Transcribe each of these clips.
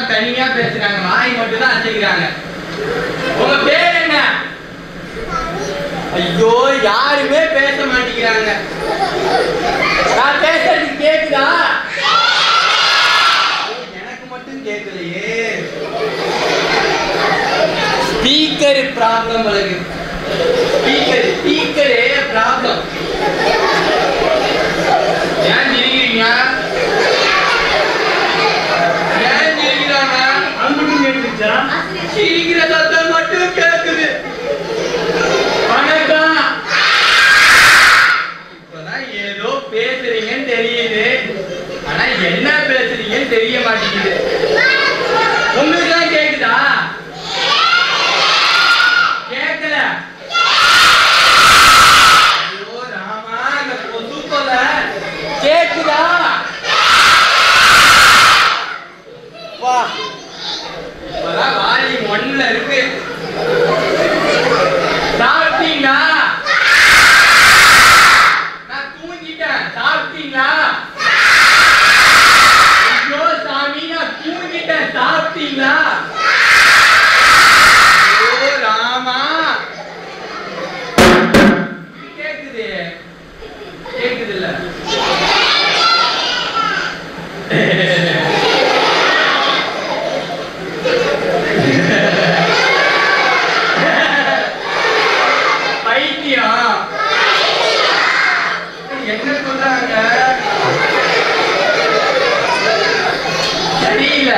எல்லாம் தனியா பேசுறாங்க வாய் மட்டும் தான் அசைக்கிறாங்க உங்க பேர் என்ன ஐயோ யாருமே பேச மாட்டேங்கிறாங்க நான் பேசுறது கேக்குதா எனக்கு மட்டும் கேட்கலையே ஸ்பீக்கர் ப்ராப்ளம் வளரு ஸ்பீக்கர் ஸ்பீக்கரே ப்ராப்ளம் ஏன் சிரிக்கிறீங்க ஏன் சிரிக்கிறாங்க அங்கிட்டும் கேட்டுச்சா சிரிக்கிற சத்தம் மட்டும் கேக்குது வணக்கம் இப்பதான் ஏதோ பேசுறீங்கன்னு தெரியுது ஆனா என்ன பேசுறீங்கன்னு தெரிய மாட்டேங்குது உங்களுக்கு தான் கேக்குதா கேட்கல ஐயோ ராமா அந்த கொசு கொலை கேக்குதா வா இப்பதான் வால்யூம் ஒன்ல இருக்கு சாப்பிட்டீங்களா நான் தூங்கிட்டேன் சாப்பிட்டீங்களா ஐயோ சாமி நான் தூங்கிட்டேன் சாப்பிட்டீங்களா ஐயோ ராமா கேக்குது கேக்குது இல்ல பைத்தியம் என்ன சொல்றாங்க தெரியல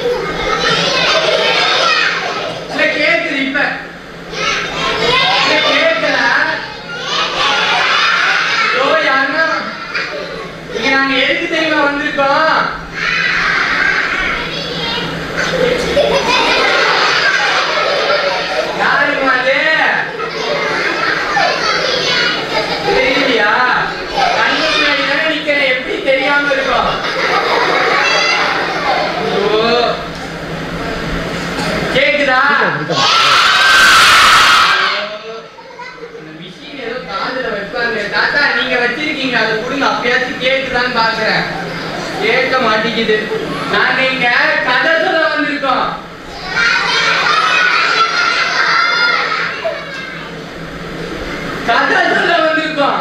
இல்ல கேக்குது இப்ப இல்ல கேட்கல ஐயோ யாருன்னா இங்க நாங்க எதுக்கு தெரியுமா வந்திருக்கோம் யாருமா அது தெரியலையா கண்ணு முன்னாடி தானே நிக்கிறேன் எப்படி தெரியாம இருக்கும் ஐயோ. கேக்குதா அந்த machine ஏதோ காதுல வைப்பாங்க. தாத்தா நீங்க வச்சிருக்கீங்க அதை கொடுங்க அப்பயாச்சும் கேக்குதான்னு பாக்குறேன் கேட்க மாட்டேங்குது நாங்க இங்க கதை சொல்ல வந்திருக்கோம் கதை சொல்ல வந்திருக்கோம்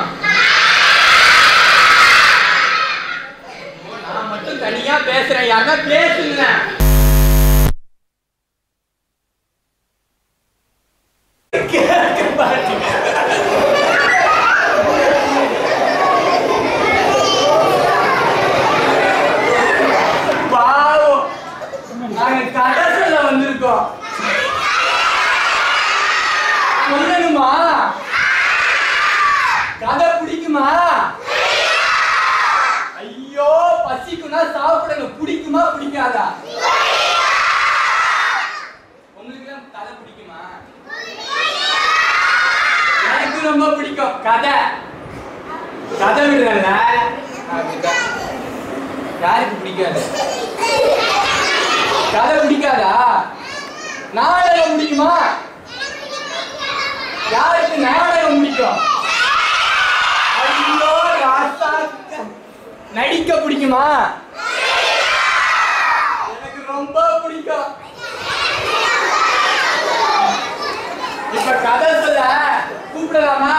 ஓ, நான் மட்டும் தனியா பேசுறேன் யாரா பேசுங்க கேட்க மாட்டேங்குது. பாவம். நாங்க கதை சொல்ல வந்திருக்கோம் சொல்லணுமா கதை பிடிக்குமா ஐயோ பசிக்குனா சாப்பிடணும் பிடிக்குமா பிடிக்காதா உங்களுக்கு எல்லாம் கதை பிடிக்குமா எனக்கு ரொம்ப பிடிக்கும் கதை கதை விடுறல யாருக்கு பிடிக்காது கதை பிடிக்காதா நாடகம் பிடிக்குமா யாருக்கு நாடகம் பிடிக்கும் ஐயோ ராசா நடிக்க பிடிக்குமா எனக்கு ரொம்ப பிடிக்கும் இப்ப கதை சொல்ல கூப்பிடலாமா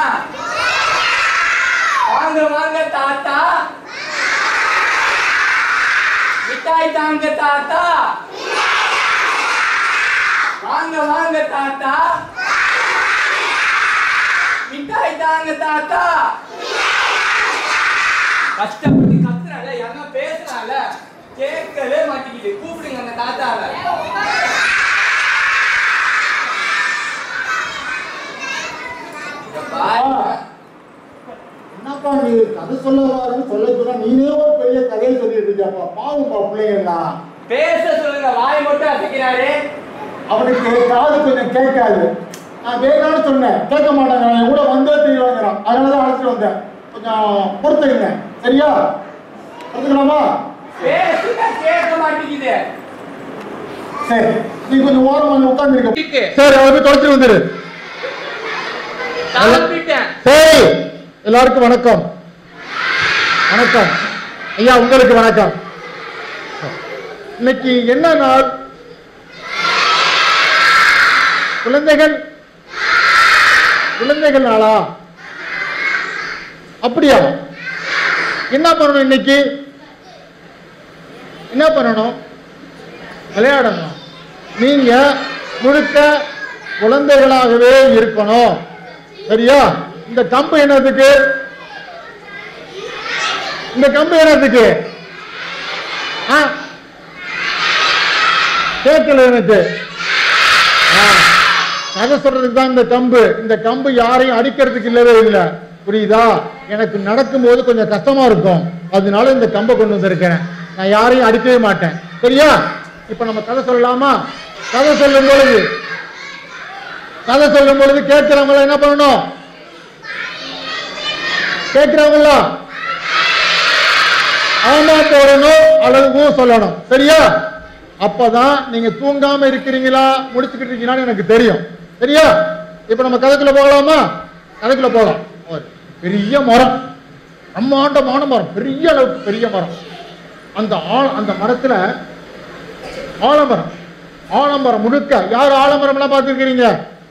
வாங்க வாங்க தாத்தா மிட்டாய் தாங்க தாத்தா வாங்க வாங்க தாத்தா மிட்டாய் தாங்க தாத்தா கஷ்டப்பட்டு கத்துறால யாரா பேசுறால கேட்கவே மாட்டேங்குது கூப்பிடுங்க அந்த தாத்தாவை இங்க பாருங்க. என்னப்பா நீ கதை சொல்ல வாருன்னு சொல்ல சொன்னா நீனே ஒரு பெரிய கதையை சொல்லிட்டு இருக்கியாப்பா பாவம்ப்பா பிள்ளைங்கள்லாம் பேச சொல்லுங்க வாய் மட்டும் அசைக்கிறாரு அவனுக்கு காது கொஞ்சம் கேட்காது நான் வேணாம்னு சொன்னேன் கேட்க மாட்டாங்க என் கூட வந்தே தெரியுவாங்கிறான் அதனால தான் அழைச்சிட்டு வந்தேன் கொஞ்சம் பொறுத்துங்க சரியா பொறுத்துக்கலாமா பேசுங்க கேட்க மாட்டேங்குது சரி நீ கொஞ்சம் ஓரம் வந்து உட்காந்துருக்க இருக்கு. சரி அவரை போய் தொலைச்சிட்டு வந்துரு சாப்பிட்டேன் சரி எல்லாருக்கும் வணக்கம் வணக்கம் ஐயா உங்களுக்கு வணக்கம் இன்னைக்கு என்ன நாள் குழந்தைகள் குழந்தைகள் நாளா அப்படியா என்ன பண்ணணும் இன்னைக்கு என்ன பண்ணணும் விளையாடணும் நீங்க முழுக்க குழந்தைகளாகவே இருக்கணும் சரியா இந்த கம்பு என்னதுக்கு இந்த கம்பு என்னதுக்கு ஆ கேட்கல எனக்கு ஆ, கதை சொல்றதுக்கு தான் இந்த கம்பு இந்த கம்பு யாரையும் அடிக்கிறதுக்கு இல்லவே இல்லை புரியுதா எனக்கு நடக்கும்போது கொஞ்சம் கஷ்டமா இருக்கும் அதனால இந்த கம்பை கொண்டு வந்திருக்கேன் நான் யாரையும் அடிக்கவே மாட்டேன் சரியா இப்ப நம்ம கதை சொல்லலாமா கதை சொல்லும் பொழுது கதை சொல்லும் பொழுது கேட்கிறவங்கள என்ன பண்ணணும் கேட்கிறவங்களா ஆமா போடணும் அல்லது ஊ சொல்லணும் சரியா அப்பதான் நீங்க தூங்காம இருக்கிறீங்களா முடிச்சுக்கிட்டு இருக்கீங்களான்னு எனக்கு தெரியும் சரியா இப்ப நம்ம கதைக்குள்ள போகலாமா கதைக்குள்ள போகலாம் ஒரு பெரிய மரம் பிரம்மாண்டமான மரம் பெரிய அளவுக்கு பெரிய மரம் அந்த ஆழ அந்த மரத்துல ஆலமரம் ஆலமரம் முழுக்க யார் ஆலமரம் எல்லாம் பார்த்துருக்கிறீங்க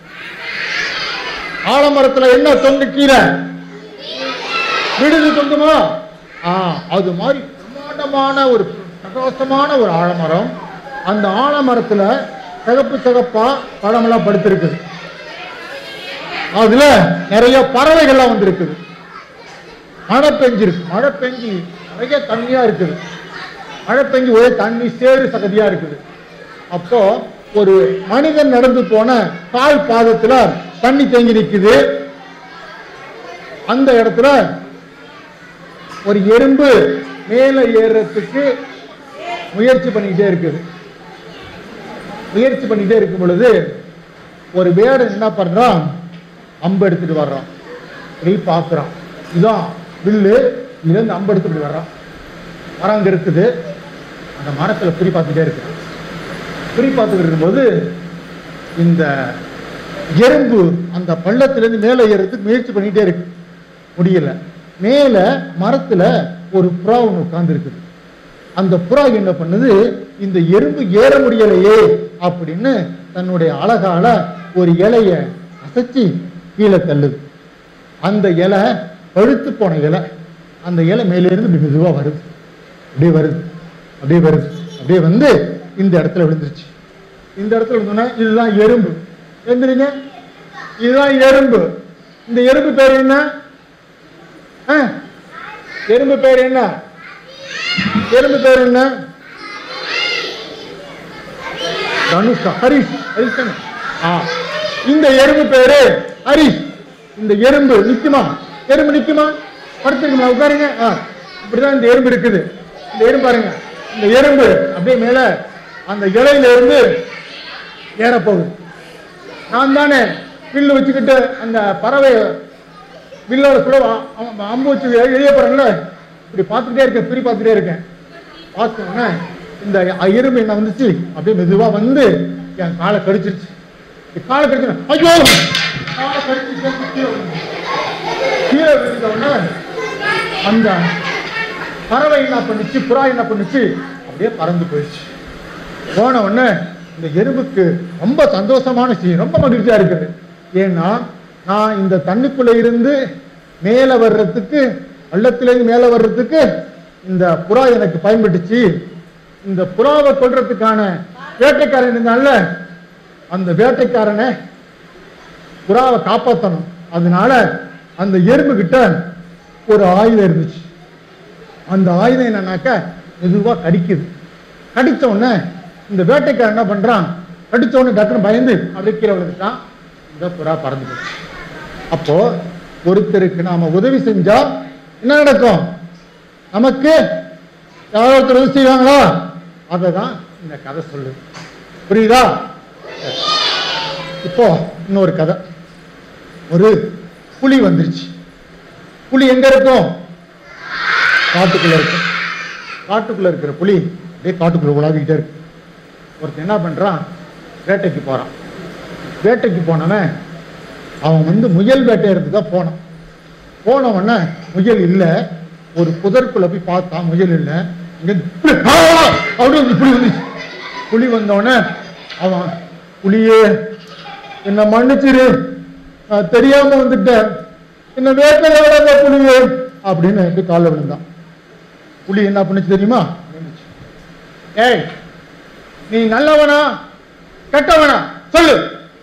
ஆலமரத்துல என்ன தொண்டு கீரை விடுதி தொங்குமா ஆ அது மாதிரி பிரம்மாண்டமான ஒரு பிரகாசமான ஒரு ஆலமரம் அந்த ஆலமரத்துல சிகப்பு சிகப்பா பழமெல்லாம் படுத்திருக்குது அதுல நிறைய பறவைகள்லாம் வந்திருக்குது மழை பெஞ்சிருக்கு மழை பெஞ்சு நிறைய தண்ணியா இருக்குது மழை பெஞ்சு ஒரே தண்ணி சேறு சகதியா இருக்குது அப்போ ஒரு மனிதன் நடந்து போன கால் பாதத்துல தண்ணி தேங்கி நிக்குது அந்த இடத்துல ஒரு எறும்பு மேலே ஏறுறதுக்கு முயற்சி பண்ணிக்கிட்டே இருக்குது முயற்சி பண்ணிக்கிட்டே இருக்கும் பொழுது ஒரு வேடன் என்ன பண்றான் அம்பு எடுத்துட்டு வர்றான் நீ பார்க்குறான் இதான் வில்லு இதுலேருந்து அம்பு எடுத்துட்டு வர்றான் மரம் அங்க இருக்குது அந்த மரத்துல குறி பார்த்துட்டே இருக்கிறான் குறி பார்த்துக்கிட்டு இருக்கும்போது இந்த எறும்பு அந்த பள்ளத்திலிருந்து மேலே ஏறதுக்கு முயற்சி பண்ணிட்டே இருக்கு முடியல மேல மரத்துல ஒரு புறா ஒன்று உட்கார்ந்து இருக்குது அந்த புறா என்ன பண்ணுது இந்த எறும்பு ஏற முடியலையே அப்படின்னு தன்னுடைய அழகால ஒரு இலைய அசைச்சு கீழே தள்ளுது அந்த இலை பழுத்து போன இலை அந்த இலை மேலே இருந்து இப்படி மெதுவா வருது அப்படியே வருது அப்படியே வருது அப்படியே வந்து இந்த இடத்துல விழுந்துருச்சு இந்த இடத்துல விழுந்தோன்னா இதுதான் எறும்பு எந்திரிங்க இதுதான் எறும்பு இந்த எறும்பு பேர் என்ன ஆ? எறும்பு பேர் என்ன எறும்பு பேர் என்ன தனுஷா ஹரிஷ் ஹரிஷ் தானே? ஆ இந்த எறும்பு பேரு ஹரிஷ் இந்த எறும்பு நிக்குமா எறும்பு நிக்குமா படுத்துக்குமா உட்காருங்க ஆ இப்படிதான் இந்த எறும்பு இருக்குது இந்த எறும்பு பாருங்க இந்த எறும்பு அப்படியே மேல அந்த இலையில இருந்து ஏற போகுது நான் தானே வில்லு வச்சுக்கிட்டு அந்த பறவை வில்லோட கூட அ- அ- அம்பு வச்சு எழிய போறேன்ல இப்படி பார்த்துக்கிட்டே இருக்கேன் பிரி பார்த்துட்டே இருக்கேன் பார்த்தோன்னே இந்த அ- எறும்பு என்ன வந்துச்சு அப்படியே மெதுவா வந்து என் காலை கடிச்சிருச்சு என் காலை கடிச்சு ஐயோ காலை கடிச்சிருச்சு கீழே விழுந்துச்சு. கீழே விழுந்த உடனே அந்த பறவை என்ன பண்ணுச்சு புறா என்ன பண்ணுச்சு அப்படியே பறந்து போயிடுச்சு போன உடனே இந்த எறும்புக்கு ரொம்ப சந்தோஷமான செய்தி ரொம்ப மகிழ்ச்சியா இருக்குது ஏன்னா நான் இந்த தண்ணிக்குள்ள இருந்து மேலே வர்றதுக்கு பள்ளத்திலேருந்து மேலே வர்றதுக்கு இந்த புறா எனக்கு பயன்பட்டுச்சு இந்த புறாவை கொல்றதுக்கான வேட்டைக்காரன் இருந்தான்ல அந்த வேட்டைக்காரனை புறாவை காப்பாற்றணும் அதனால அந்த எறும்பு கிட்ட ஒரு ஆயுதம் இருந்துச்சு அந்த ஆயுதம் என்னன்னாக்க மெதுவா கடிக்குது கடிச்ச உடனே இந்த வேட்டைக்காரன் என்ன பண்றான் கடிச்ச உடனே டக்குன்னு பயந்து அப்படியே கீழே விழுந்துட்டான் இந்த புறா பறந்து போச்சு அப்போ ஒருத்தருக்கு நாம உதவி செஞ்சா என்ன நடக்கும் நமக்கு யாரோ ஒருத்தர் உதவி செய்வாங்களா அதை தான் இந்த கதை சொல்லுது புரியுதா இப்போ இன்னொரு கதை ஒரு புலி வந்துருச்சு புலி எங்க இருக்கும் காட்டுக்குள்ள இருக்கும் காட்டுக்குள்ள இருக்கிற புலி அப்படியே காட்டுக்குள்ள உலாவிக்கிட்டே இருக்கு ஒருத்தன் என்ன பண்றான் வேட்டைக்கு போறான் வேட்டைக்கு போனவன் அவன் வந்து முயல் வேட்டையறதுக்கு தான் போனான் போன உடனே முயல் இல்லை ஒரு புதற்குள்ள போய் பார்த்தான் முயல் இல்லை இங்க இப்படி, ஆ, அப்படி வந்து இப்படி வந்துச்சு புலி வந்தோடனே அவன் புலியே என்ன மன்னிச்சிரு நான் தெரியாம வந்துட்டேன் என்ன வேட்டையில விடாத புலியே அப்படின்னு எப்படி காலில் விழுந்தான் புலி என்ன பண்ணுச்சு தெரியுமா ஏய் நீ நல்லவனா கெட்டவனா சொல்லு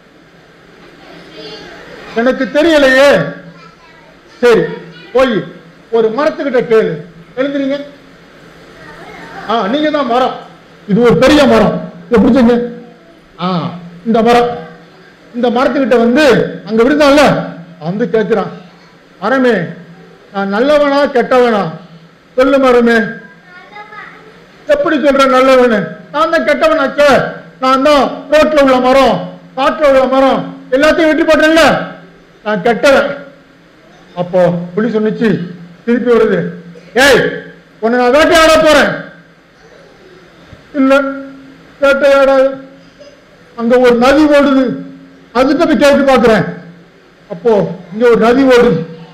எனக்கு தெரியலையே சரி போய் ஒரு மரத்துக்கிட்ட கேளு எழுந்துறீங்க ஆ நீங்க தான் மரம் இது ஒரு பெரிய மரம் இதை பிடிச்சீங்க ஆ இந்த மரம் இந்த மரத்துக்கிட்ட வந்து அங்க விழுந்தான்ல வந்து கேட்கிறான் மரமே நான் நல்லவனா கெட்டவனா சொல்லு மரமே எப்படி சொல்ற நல்லவனு நான் தான் கெட்டவனாச்சே நான் தான் ரோட்ல உள்ள மரம் காட்டுல உள்ள மரம் எல்லாத்தையும் வெட்டி போட்டேன்ல நான் கெட்டவன் அப்போ புலி சொன்னுச்சு திருப்பி வருது ஏய் உன்னை நான் வேட்டையாட போறேன் இல்ல வேட்டையாடாது அங்க ஒரு நதி ஓடுது அதுக்கு போய் கேட்டு பார்க்கிறேன் அப்போ இங்க ஒரு நதி ஓடுது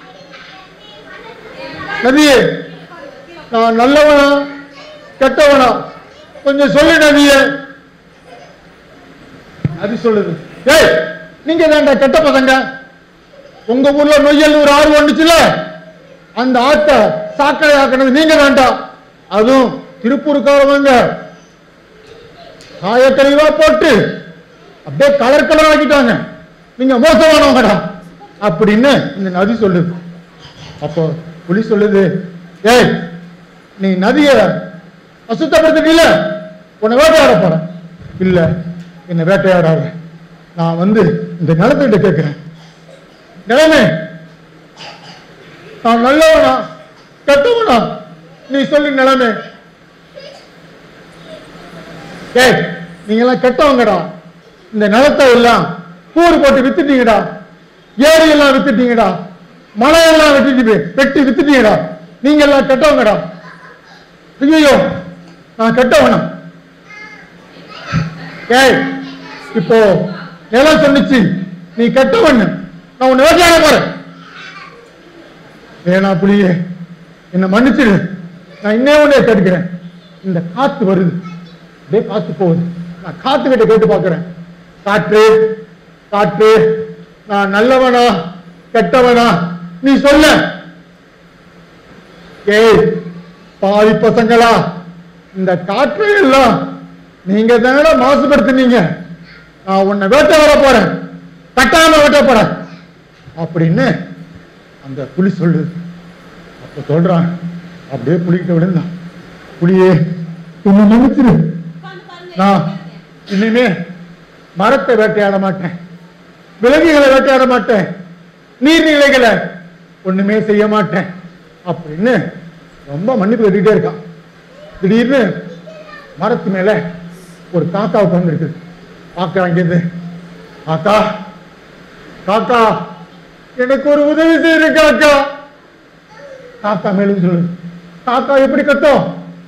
நதியே நான் நல்லவனா கெட்டவனா கொஞ்சம் சொல்லு நதியே நதி சொல்லுது ஏய் நீங்க தான்டா கெட்ட பசங்க உங்க ஊர்ல நொய்யல் ஒரு ஆறு வந்துச்சுல அந்த ஆட்டை சாக்கடை ஆக்கினது நீங்க தான்டா அதுவும் திருப்பூருக்காரவங்க காயக்கழிவா போட்டு அப்படியே கலர் கலர் ஆக்கிட்டாங்க நீங்க மோசமானவங்கடா அப்படின்னு இந்த நதி சொல்லுது அப்போ புலி சொல்லுது ஏய் நீ நதிய அசுத்தப்படுத்திட்டீல உன்னை வேட்டையாட போறேன் இல்ல என்னை வேட்டையாடாத நான் வந்து இந்த நிலத்திட்ட கேட்கிறேன் நிலமே நான் நல்லவனா கெட்டவனா நீ சொல்லு நிலமே ஏய் நீங்கெல்லாம் கெட்டவங்கடா இந்த நிலத்தை எல்லாம் கூறு போட்டு வித்துட்டீங்கடா ஏரி எல்லாம் வித்துட்டீங்கடா மலையெல்லாம் வெட்டிட்டு வெட்டி வித்துட்டீங்கடா நீங்க எல்லாம் கெட்டவங்கடா ஐயோ நான் கெட்டவனா ஏய் இப்போ நிலம் சொன்னிச்சு நீ கெட்டவன் நான் உன்னை வேட்டையாட போறேன் வேணா புலியே என்னை மன்னிச்சிடு நான் இன்னே ஒண்ணே கேட்கிறேன் இந்த காத்து வருது அப்படியே காத்து போகுது நான் காத்து கிட்ட கேட்டு பார்க்கிறேன் காற்று காற்று நான் நல்லவனா கெட்டவனா நீ சொல்ல ஏய் பாவி பசங்களா இந்த காற்றை எல்லாம் நீங்க தானே மாசுபடுத்துனீங்க நான் உன்னை வேட்டையாட போறேன் கட்டாம வேட்ட போறேன் அப்படின்னு அந்த புலி சொல்லுது அப்ப சொல்றான் அப்படியே புலிகிட்ட விழுந்தான் புலியே என்னை மன்னிச்சிரு நான் இனிமே மரத்தை வேட்டையாட மாட்டேன் விலங்குகளை வேட்டையாட மாட்டேன் நீர்நிலைகளை ஒண்ணுமே செய்ய மாட்டேன் அப்படின்னு ரொம்ப மன்னிப்பு கட்டிக்கிட்டே இருக்கான் திடீர்னு மரத்து மேல ஒரு காக்கா உட்கார்ந்துருக்கு பார்க்கறான் இங்கிருந்து காக்கா காக்கா எனக்கு ஒரு உதவி செய்யுங்க காக்கா காக்கா மேலும் சொல்லு காக்கா எப்படி கத்தும்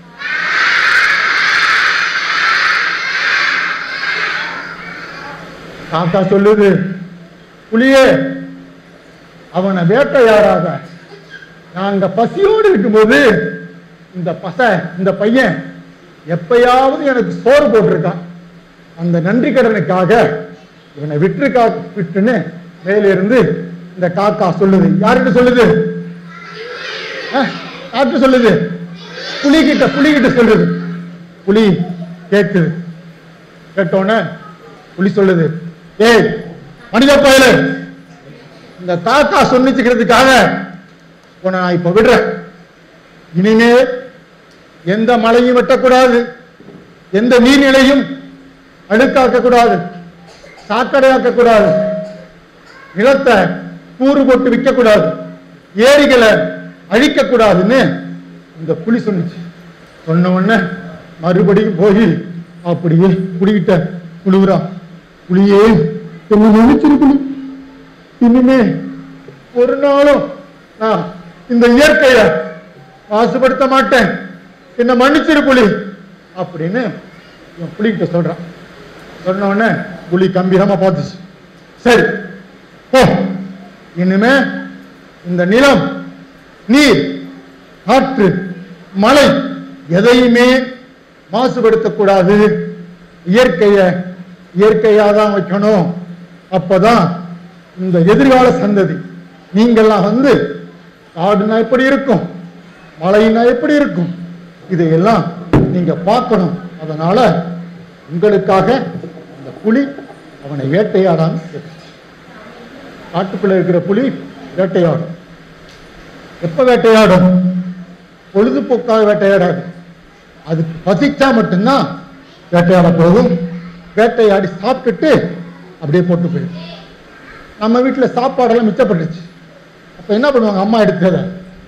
காக்கா சொல்லுது புலியே அவனை வேட்டையாடாத நாங்க பசியோடு இருக்கும்போது இந்த பச இந்த பையன் எப்பயாவது எனக்கு சோறு போட்டிருக்கான் அந்த நன்றி கடனுக்காக இவனை விட்டுருக்கா விட்டுன்னு மேலே இருந்து இந்த காக்கா சொல்லுது யார்கிட்ட சொல்லுது அஹ், யார்கிட்ட சொல்லுது புலிகிட்ட புலிகிட்ட சொல்லுது புலி கேட்குது கேட்டோன்னே புலி சொல்லுது ஏய் மனித பயலு இந்த காக்கா சொன்னிச்சுக்கிறதுக்காக உன்னை நான் இப்ப விடுறேன் இனிமே எந்த மலையும் வெட்டக்கூடாது எந்த நீர்நிலையும் அழுக்காக்க கூடாது சாக்கடையாக்க கூடாது நிலத்தை கூறு போட்டு விற்க கூடாது ஏரிகளை அழிக்க கூடாதுன்னு இந்த புலி சொன்னுச்சு சொன்ன உடனே மறுபடியும் போய் அப்படியே புலிகிட்ட குழுவுறா புலியே என்ன நினைச்சிரு புலி இனிமே ஒரு நாளும் நான் இந்த இயற்கைய மாசுபடுத்த மாட்டேன் என்ன மன்னிச்சிரு புலி அப்படின்னு இவன் புலிகிட்ட சொல்றான் சொன்ன உடனே புலி கம்பீரமா பார்த்துச்சு சரி போ இனிமே இந்த நிலம் நீர் காற்று மழை எதையுமே மாசுபடுத்தக்கூடாது இயற்கைய இயற்கையா தான் வைக்கணும் அப்பதான் இந்த எதிர்கால சந்ததி நீங்கள்லாம் வந்து காடுனா எப்படி இருக்கும் மலைனா எப்படி இருக்கும் இதையெல்லாம் நீங்க பார்க்கணும் அதனால உங்களுக்காக அந்த புலி அவனை வேட்டையாடாம இருக்கு. காட்டுக்குள்ள இருக்கிற புலி வேட்டையாடும் எப்ப வேட்டையாடும் பொழுதுபோக்காக வேட்டையாடாது அதுக்கு பசிச்சா மட்டும்தான் வேட்டையாட போகும் வேட்டையாடி சாப்பிட்டுட்டு அப்படியே போட்டு போயிடும் நம்ம வீட்டுல சாப்பாடெல்லாம் மிச்சப்பட்டுச்சு அப்ப என்ன பண்ணுவாங்க அம்மா எடுத்ததை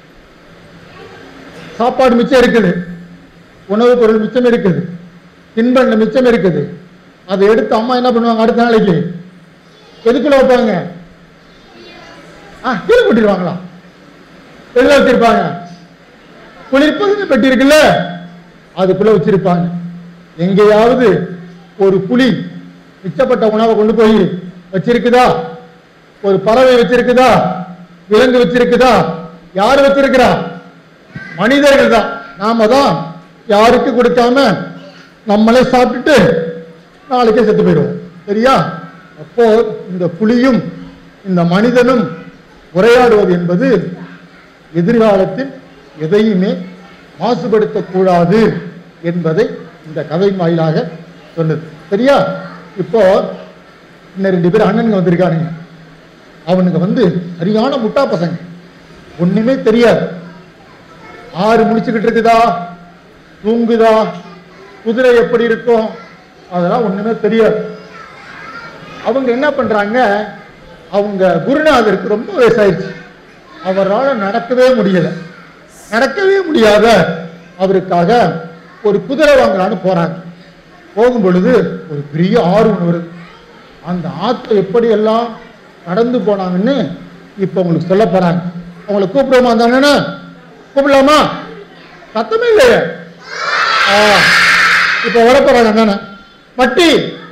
சாப்பாடு மிச்சம் இருக்குது உணவுப் பொருள் மிச்சம் இருக்குது தின்பண்ட மிச்சம் இருக்குது அதை எடுத்து அம்மா என்ன பண்ணுவாங்க அடுத்த நாளைக்கு எதுக்குள்ள வைப்பாங்க ஆ கீழே கொட்டிடுவாங்களா வெளில வச்சிருப்பாங்க குளிர்பதன பெட்டி இருக்குல்ல அதுக்குள்ள வச்சிருப்பாங்க எங்கேயாவது ஒரு புலி மிச்சப்பட்ட உணவை கொண்டு போய் வச்சிருக்குதா ஒரு பறவை வச்சிருக்குதா விலங்கு வச்சிருக்குதா யார் வச்சிருக்கிறா மனிதர்கள் தான் நாம தான் யாருக்கு கொடுக்காம நம்மளே சாப்பிட்டுட்டு நாளைக்கே செத்து போயிடுவோம் சரியா அப்போ இந்த புலியும் இந்த மனிதனும் உரையாடுவது என்பது எதிர்காலத்தில் எதையுமே மாசுபடுத்தக்கூடாது என்பதை இந்த கதை வாயிலாக சொன்னது சரியா இப்போ இன்னும் ரெண்டு பேர் அண்ணனுங்க வந்திருக்கானுங்க அவனுங்க வந்து சரியான முட்டா பசங்க ஒண்ணுமே தெரியாது ஆறு முடிச்சுக்கிட்டு இருக்குதா தூங்குதா குதிரை எப்படி இருக்கும் அதெல்லாம் ஒண்ணுமே தெரியாது அவங்க என்ன பண்றாங்க அவங்க குருநாதருக்கு ரொம்ப வயசாயிருச்சு அவரால் நடக்கவே முடியல நடக்கவே முடியாத அவருக்காக ஒரு குதிரை வாங்கலான்னு போறாங்க போகும் பொழுது ஒரு பெரிய ஆறு ஒன்று வருது அந்த ஆற்றை எப்படி எல்லாம் நடந்து போனாங்கன்னு இப்போ உங்களுக்கு சொல்ல போறாங்க அவங்களை கூப்பிடுவோமா அந்த அண்ணனை கூப்பிடலாமா சத்தமே இல்லையே ஆ இப்போ வர போறாங்க அண்ணனை மட்டி